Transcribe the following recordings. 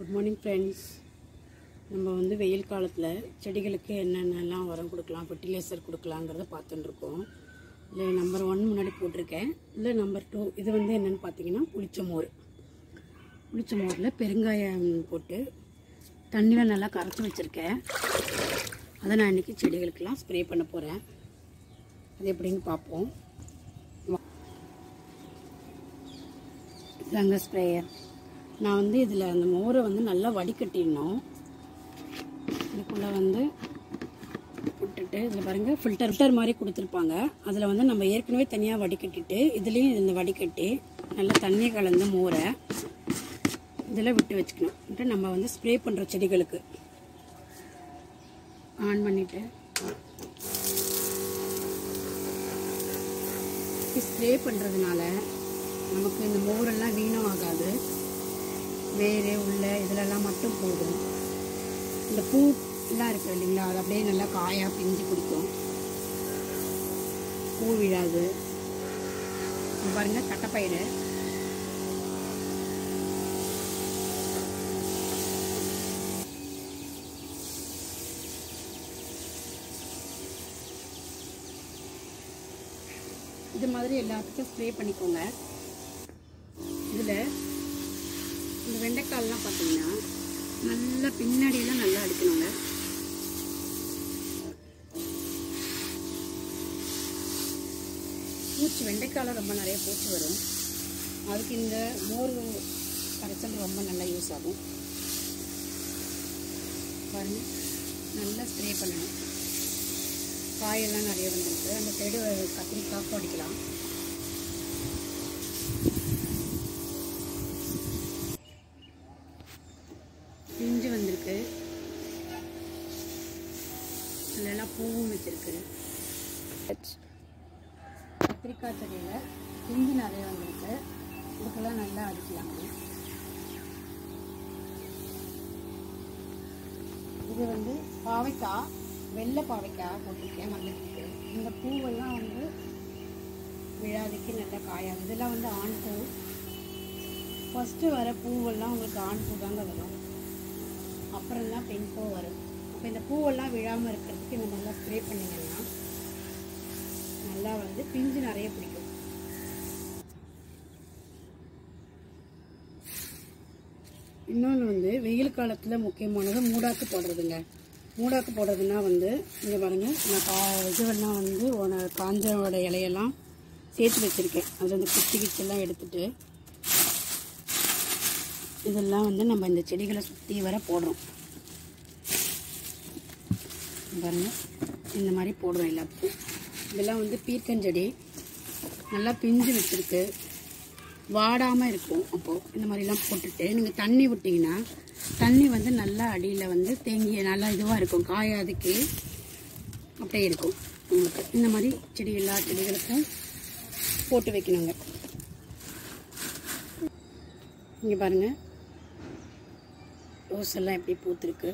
good morning friends நம்ம வந்து வெயில் காலத்தில் செடிகளுக்கு என்னென்னலாம் உரம் கொடுக்கலாம் ஃபெர்டிலைசர் கொடுக்கலாங்கிறத பார்த்துட்டு இருக்கோம் இல்லை நம்பர் ஒன் முன்னாடி போட்டிருக்கேன் இல்லை நம்பர் டூ இது வந்து என்னென்னு பார்த்தீங்கன்னா புளிச்ச மோர் புளிச்ச மோரில் பெருங்காயம் போட்டு தண்ணியில் நல்லா கரைச்சி வச்சுருக்கேன் அதை நான் இன்றைக்கி செடிகளுக்கெல்லாம் ஸ்ப்ரே பண்ண போகிறேன் அது எப்படின்னு பார்ப்போம் இதாங்க ஸ்ப்ரேயர் நான் வந்து இதில் அந்த மோரை வந்து நல்லா வடிகட்டிடணும் இதுக்குள்ளே வந்து விட்டுட்டு இதில் பாருங்கள் ஃபில்டர் ஃபில்டர் மாதிரி கொடுத்துருப்பாங்க அதில் வந்து நம்ம ஏற்கனவே தனியாக வடிகட்டிட்டு இதுலேயும் இந்த வடிகட்டி நல்லா தண்ணி கலந்த மோரை இதில் விட்டு வச்சுக்கணும் விட்டு நம்ம வந்து ஸ்ப்ரே பண்ணுற செடிகளுக்கு ஆன் பண்ணிவிட்டு ஸ்ப்ரே பண்ணுறதுனால நமக்கு இந்த மோரெல்லாம் வீணம் ஆகாது வேறு உள்ள இதிலெல்லாம் மட்டும் போதும் இந்த பூ எல்லாம் இருக்குது இல்லைங்களா அது அப்படியே நல்லா காயாக பிஞ்சு பிடிக்கும் பூ விழாது இங்க பாருங்க தட்டைப்பயிறு இது மாதிரி எல்லாத்துக்கும் ஸ்ப்ரே பண்ணிக்கோங்க இதில் இந்த வெண்டைக்கால்லாம் பார்த்தீங்கன்னா நல்லா பின்னாடியெல்லாம் நல்லா அடிக்கணுங்க பூச்சி வெண்டைக்காயில் ரொம்ப நிறைய பூச்சி வரும் அதுக்கு இந்த மோர் கரைச்சல் ரொம்ப நல்லா யூஸ் ஆகும் பாருங்க நல்லா ஸ்ப்ரே பண்ணணும் காயெல்லாம் நிறைய வந்துருக்கு அந்த சைடு கத்திரிக்காய் அடிக்கலாம் பிஞ்சு வந்திருக்கு அதிலெல்லாம் பூவும் வச்சிருக்கு கத்திரிக்காய் செடியில் பிஞ்சு நிறைய வந்திருக்கு இதுக்கெல்லாம் நல்லா அடிக்கலாம் இது வந்து பாவைக்காய் வெள்ளை பாவைக்காய் போட்டிருக்கேன் மல்லிகைக்கு இந்த பூவெல்லாம் வந்து விழாதிக்கு நல்லா காயாது இதெல்லாம் வந்து ஆண் பூ ஃபஸ்ட்டு வர பூவெல்லாம் உங்களுக்கு ஆண் பூ தாங்க வரும் அப்புறம் தான் பெண் பூ வரும் அப்போ இந்த பூவெல்லாம் விழாமல் இருக்கிறதுக்கு இந்த நல்லா ஸ்ப்ரே பண்ணிங்கன்னா நல்லா வந்து பிஞ்சு நிறைய பிடிக்கும் இன்னொன்று வந்து வெயில் காலத்தில் முக்கியமானது மூடாக்கு போடுறதுங்க மூடாக்கு போடுறதுன்னா வந்து இங்கே பாருங்கள் நான் கா இதுவெல்லாம் வந்து உன காஞ்சோட இலையெல்லாம் சேர்த்து வச்சுருக்கேன் அதில் இந்த குச்சி கிச்செல்லாம் எடுத்துட்டு இதெல்லாம் வந்து நம்ம இந்த செடிகளை சுற்றி வர போடுறோம் பாருங்க இந்த மாதிரி போடுறோம் எல்லாத்துக்கும் இதெல்லாம் வந்து பீர்க்கஞ்செடி நல்லா பிஞ்சு வச்சுருக்கு வாடாமல் இருக்கும் அப்போது இந்த மாதிரிலாம் போட்டுட்டு நீங்கள் தண்ணி விட்டிங்கன்னா தண்ணி வந்து நல்லா அடியில் வந்து தேங்கிய நல்லா இதுவாக இருக்கும் காயாதுக்கு அப்படியே இருக்கும் உங்களுக்கு இந்த மாதிரி செடி எல்லா செடிகளுக்கும் போட்டு வைக்கணுங்க இங்கே பாருங்கள் ரோஸ் எல்லாம் எப்படி பூத்துருக்கு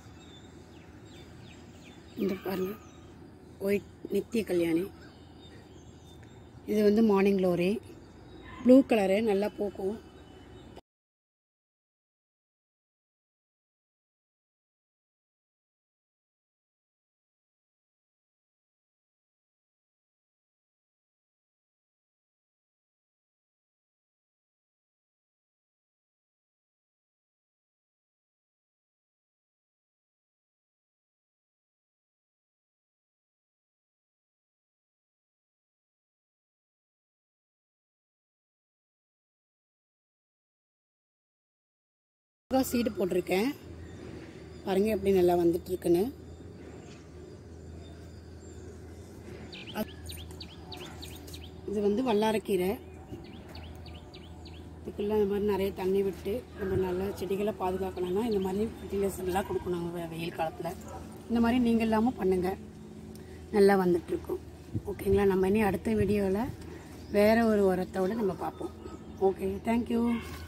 இந்த பாருங்க ஒயிட் நித்திய கல்யாணி இது வந்து மார்னிங் க்ளோரி ப்ளூ கலரு நல்லா பூக்கும் சீடு போட்டிருக்கேன் பாருங்க எப்படி நல்லா வந்துட்டு இருக்குன்னு இது வந்து வல்லாரக்கீரை இதுக்குள்ள இந்த மாதிரி நிறைய தண்ணி விட்டு நம்ம நல்லா செடிகளை பாதுகாக்கணும்னா இந்த மாதிரி ஃபர்டிலைசர்லாம் கொடுக்கணும் வெ- வெயில் காலத்தில் இந்த மாதிரி நீங்கள் இல்லாமல் பண்ணுங்கள் நல்லா வந்துட்டுருக்கும் ஓகேங்களா நம்ம இனி அடுத்த வீடியோவில் வேறு ஒரு உரத்தோடு நம்ம பார்ப்போம் ஓகே தேங்க்யூ